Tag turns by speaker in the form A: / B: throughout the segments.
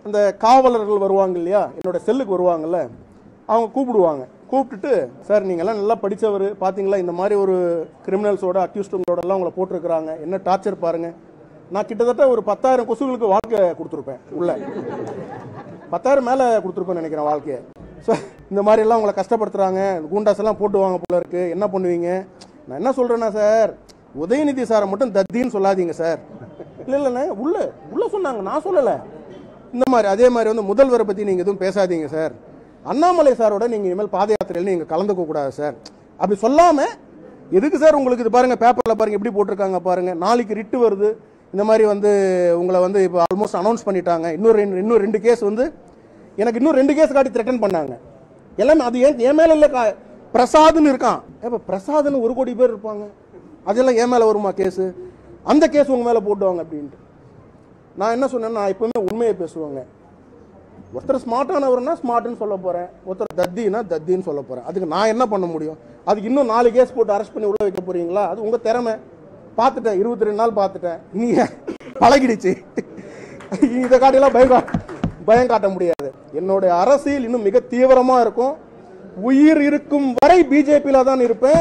A: அந்த காவலர்கள் வருவாங்க இல்லையா என்னோட செல்லுக்கு வருவாங்கல்ல அவங்க கூப்பிடுவாங்க கூப்பிட்டுட்டு சார் நீங்கள்லாம் நல்லா படிச்சவர் பார்த்தீங்களா இந்த மாதிரி ஒரு கிரிமினல்ஸோட அக்யூஸ்டுங்களோட எல்லாம் உங்களை போட்டிருக்கிறாங்க என்ன டார்ச்சர் பாருங்க நான் கிட்டத்தட்ட ஒரு பத்தாயிரம் கொசுகளுக்கு வாழ்க்கை கொடுத்துருப்பேன் உள்ள பத்தாயிரம் மேலே கொடுத்துருப்பேன்னு நினைக்கிறேன் வாழ்க்கையை ஸோ இந்த மாதிரி எல்லாம் உங்களை கஷ்டப்படுத்துறாங்க கூண்டாஸ் எல்லாம் போட்டுவாங்க போல இருக்கு என்ன பண்ணுவீங்க நான் என்ன சொல்றேன்னா சார் உதயநிதி சாரை மட்டும் தத்தின்னு சொல்லாதீங்க சார் இல்லை இல்லைண்ணே உள்ள உள்ள சொன்னாங்க நான் சொல்லலை இந்த மாதிரி அதே மாதிரி வந்து முதல்வரை பற்றி நீங்கள் எதுவும் பேசாதீங்க சார் அண்ணாமலை சாரோட நீங்கள் இனிமேல் பாத யாத்திரையில் நீங்கள் கலந்துக்க கூடாது சார் அப்படி சொல்லாமல் எதுக்கு சார் உங்களுக்கு இது பாருங்க பேப்பரில் பாருங்க எப்படி போட்டிருக்காங்க பாருங்க நாளைக்கு ரிட்டு வருது இந்த மாதிரி வந்து உங்களை வந்து இப்போ ஆல்மோஸ்ட் அனௌன்ஸ் பண்ணிட்டாங்க இன்னும் ரெண்டு இன்னும் ரெண்டு கேஸ் வந்து எனக்கு இன்னும் ரெண்டு கேஸ் காட்டி த்ரெட்டன் பண்ணாங்க எல்லாமே அது ஏன் என் மேல இல்ல கா- பிரசாத்னு இருக்கான் இப்போ பிரசாத்னு ஒரு கோடி பேர் இருப்பாங்க அதெல்லாம் என் மேல வருமா கேஸ் அந்த கேஸ் உங்க மேல போட்டுவாங்க அப்படின்ட்டு நான் என்ன சொன்னேன்னா நான் எப்பவுமே உண்மையை பேசுவாங்க ஒருத்தர் ஸ்மார்ட்டானவர்னா ஸ்மார்ட்னு சொல்ல போறேன் ஒருத்தர் தத்தினா தத்தின்னு சொல்ல போறேன் அதுக்கு நான் என்ன பண்ண முடியும் அதுக்கு இன்னும் நாலு கேஸ் போட்டு அரெஸ்ட் பண்ணி உள்ள வைக்க போறீங்களா அது உங்க திறமை பார்த்துட்டேன் இருபத்தி ரெண்டு நாள் பார்த்துட்டேன் நீ பழகிடுச்சு இதை காட்டிலாம் பயம் கா- பயம் காட்ட முடியாது என்னுடைய அரசியல் இன்னும் மிக தீவிரமா இருக்கும் உயிர் இருக்கும் வரை பிஜேபியில தான் இருப்பேன்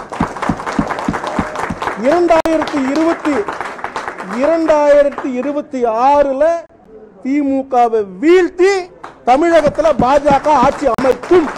A: இரண்டாயிரத்தி இருபத்தி இரண்டாயிரத்தி இருபத்தி ஆறுல திமுகவை வீழ்த்தி தமிழகத்துல பாஜக ஆட்சி அமைக்கும்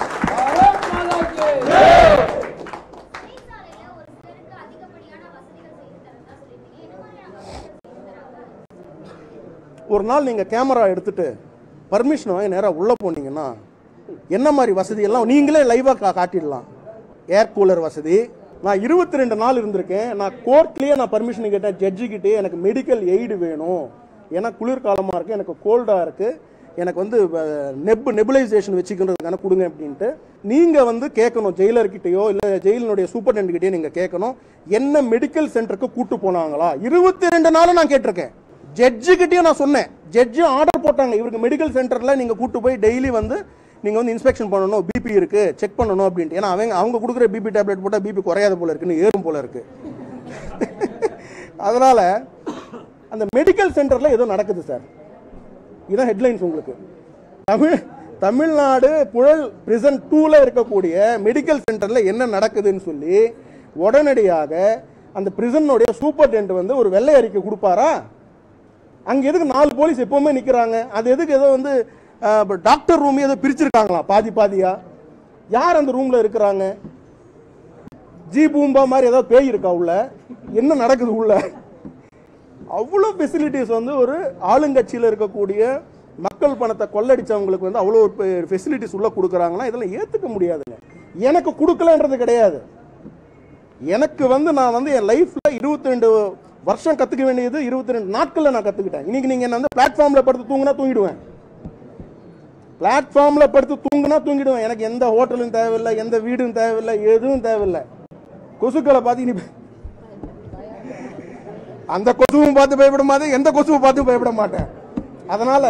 B: சிறைச்சாலையில ஒரு சிலருக்கு அதிகப்படியான வசதிகள் செய்து தரதா சொல்லிருக்கீங்க என்ன மாதிரியான வசதிகள் செய்து தராங்க
A: ஒரு நாள் நீங்க கேமரா எடுத்துட்டு பர்மிஷன் வாங்கி நேரா உள்ள போனீங்கன்னா என்ன மாதிரி வசதி எல்லாம் நீங்களே லைவா கா காட்டிடலாம் ஏர் கூலர் வசதி நான் இருபத்தி ரெண்டு நாள் இருந்திருக்கேன் நான் கோர்ட்லயே நான் பர்மிஷன் கேட்டேன் ஜட்ஜி கிட்டே எனக்கு மெடிக்கல் எய்டு வேணும் ஏன்னா குளிர்காலமா இருக்கு எனக்கு கோல்டா இருக்கு எனக்கு வந்து நெப் நெபுலைசேஷன் வச்சுக்கிறதுக்கான கொடுங்க அப்படின்ட்டு நீங்க வந்து கேட்கணும் ஜெயிலர் கிட்டயோ இல்ல ஜெயிலினுடைய சூப்பர்டென்ட் கிட்டயோ நீங்க கேட்கணும் என்ன மெடிக்கல் சென்டருக்கு கூட்டு போனாங்களா இருபத்தி ரெண்டு நாளும் நான் கேட்டிருக்கேன் ஜட்ஜு கிட்டயும் நான் சொன்னேன் ஜட்ஜு ஆர்டர் போட்டாங்க இவருக்கு மெடிக்கல் சென்டர்ல நீங்க கூட்டு போய் டெய்லி வந்து நீங்க வந்து இன்ஸ்பெக்ஷன் பண்ணணும் பிபி இருக்கு செக் பண்ணணும் அப்படின்ட்டு ஏன்னா அவங்க அவங்க கொடுக்குற பிபி டேப்லெட் போட்டா பிபி குறையாத போல இருக்குன்னு ஏறும் போல இருக்கு அதனால அந்த மெடிக்கல் சென்டர்ல ஏதோ நடக்குது சார் இதான் ஹெட்லைன்ஸ் உங்களுக்கு தமிழ் தமிழ்நாடு புழல் பிரிசன் டூல இருக்கக்கூடிய மெடிக்கல் சென்டர்ல என்ன நடக்குதுன்னு சொல்லி உடனடியாக அந்த பிரிசனுடைய சூப்பர்டென்ட் வந்து ஒரு வெள்ளை அறிக்கை கொடுப்பாரா அங்க எதுக்கு நாலு போலீஸ் எப்பவுமே நிக்கிறாங்க அது எதுக்கு ஏதோ வந்து அஹ், டாக்டர் ரூம் ஏதோ பிரிச்சிருக்காங்களா பாதி பாதியா யார் அந்த ரூம்ல இருக்கிறாங்க ஜி பூம்பா மாதிரி ஏதாவது பேய் இருக்கா உள்ள என்ன நடக்குது உள்ள அவ்வளோ ஃபெசிலிட்டிஸ் வந்து ஒரு ஆளுங்கட்சியில் இருக்கக்கூடிய மக்கள் பணத்தை கொள்ளடிச்சவங்களுக்கு வந்து அவ்வளோ ஒரு ஃபெசிலிட்டிஸ் உள்ள கொடுக்குறாங்கன்னா இதெல்லாம் ஏற்றுக்க முடியாதுங்க எனக்கு கொடுக்கலன்றது கிடையாது எனக்கு வந்து நான் வந்து என் லைஃப்ல இருபத்தி ரெண்டு வருஷம் கத்துக்க வேண்டியது இருபத்தி ரெண்டு நாட்கள்ல நான் கத்துக்கிட்டேன் இன்னைக்கு நீங்க என்ன வந்து பிளாட்ஃபார்ம்ல படுத்து தூங்குனா தூங்கிடுவேன் பிளாட்ஃபார்ம்ல படுத்து தூங்குனா தூங்கிடுவேன் எனக்கு எந்த ஹோட்டலும் தேவையில்லை எந்த வீடும் தேவையில்லை எதுவும் தேவையில்லை கொசுக்களை பார்த்து இனி அந்த கொசுவும் பார்த்து பயப்பட மாட்டேன் எந்த கொசுவை பார்த்து பயப்பட மாட்டேன் அதனால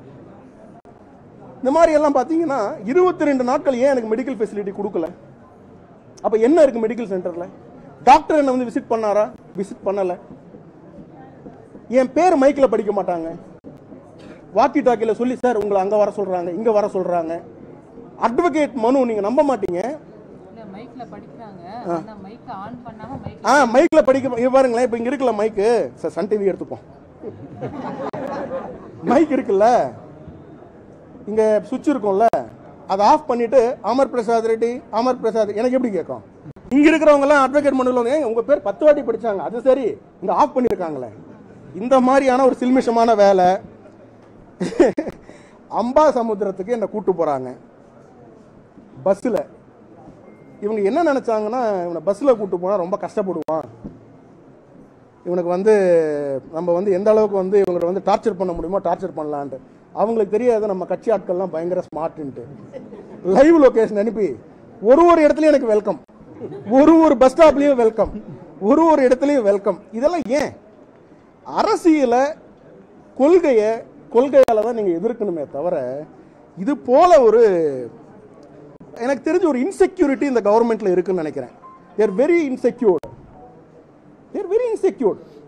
A: இந்த மாதிரி எல்லாம் பார்த்தீங்கன்னா இருபத்தி ரெண்டு நாட்கள் ஏன் எனக்கு மெடிக்கல் ஃபெசிலிட்டி கொடுக்கல அப்ப என்ன இருக்கு மெடிக்கல் சென்டர்ல டாக்டர் என்ன வந்து விசிட் பண்ணாரா விசிட் பண்ணல என் பேர் மைக்ல படிக்க மாட்டாங்க வாக்கி டாக்கில சொல்லி சார் உங்களை அங்க வர சொல்றாங்க இங்க வர சொல்றாங்க அட்வொகேட் மனு நீங்க நம்ப மாட்டீங்க
C: இல்ல மைக்ல படிக்கிறாங்க ஆனா மைக்க ஆன் பண்ணாம மைக்
A: ஆ மைக்ல படிக்க இது பாருங்களேன் இப்போ இங்க இருக்குல்ல மைக்கு சார் சன் டிவி எடுத்துப்போம் மைக் இருக்குல்ல இங்க சுவிட்ச் இருக்கும்ல அதை ஆஃப் பண்ணிட்டு அமர் பிரசாத் ரெட்டி அமர் பிரசாத் எனக்கு எப்படி கேட்கும் இங்க இருக்கிறவங்க எல்லாம் அட்வொகேட் மனுவில் வந்து "ஏங்க, உங்க பேர் பத்து வாட்டி படிச்சாங்க அது சரி இங்க ஆஃப் பண்ணிருக்காங்களே இந்த மாதிரியான ஒரு சில்மிஷமான வேலை அம்பா சமுத்திரத்துக்கு என்ன கூட்டு போறாங்க பஸ்ஸில் இவங்க என்ன நினைச்சாங்கன்னா இவனை பஸ்ஸில் கூட்டு போனால் ரொம்ப கஷ்டப்படுவான் இவனுக்கு வந்து நம்ம வந்து எந்த அளவுக்கு வந்து இவங்களை வந்து டார்ச்சர் பண்ண முடியுமோ டார்ச்சர் பண்ணலான்ட்டு அவங்களுக்கு தெரியாது நம்ம கட்சி ஆட்கள்லாம் பயங்கர ஸ்மார்ட்ன்ட்டு லைவ் லொகேஷன் அனுப்பி ஒரு ஒரு இடத்துலையும் எனக்கு வெல்கம் ஒரு ஒரு பஸ் ஸ்டாப்லேயும் வெல்கம் ஒரு ஒரு இடத்துலையும் வெல்கம் இதெல்லாம் ஏன் அரசியல கொள்கையை கொள்கையால தான் நீங்கள் எதிர்க்கணுமே தவிர இது போல ஒரு எனக்கு தெரிஞ்ச ஒரு இன்செக்யூரிட்டி இந்த கவர்மெண்ட்ல இருக்குன்னு நினைக்கிறேன் they're very insecured they're very insecured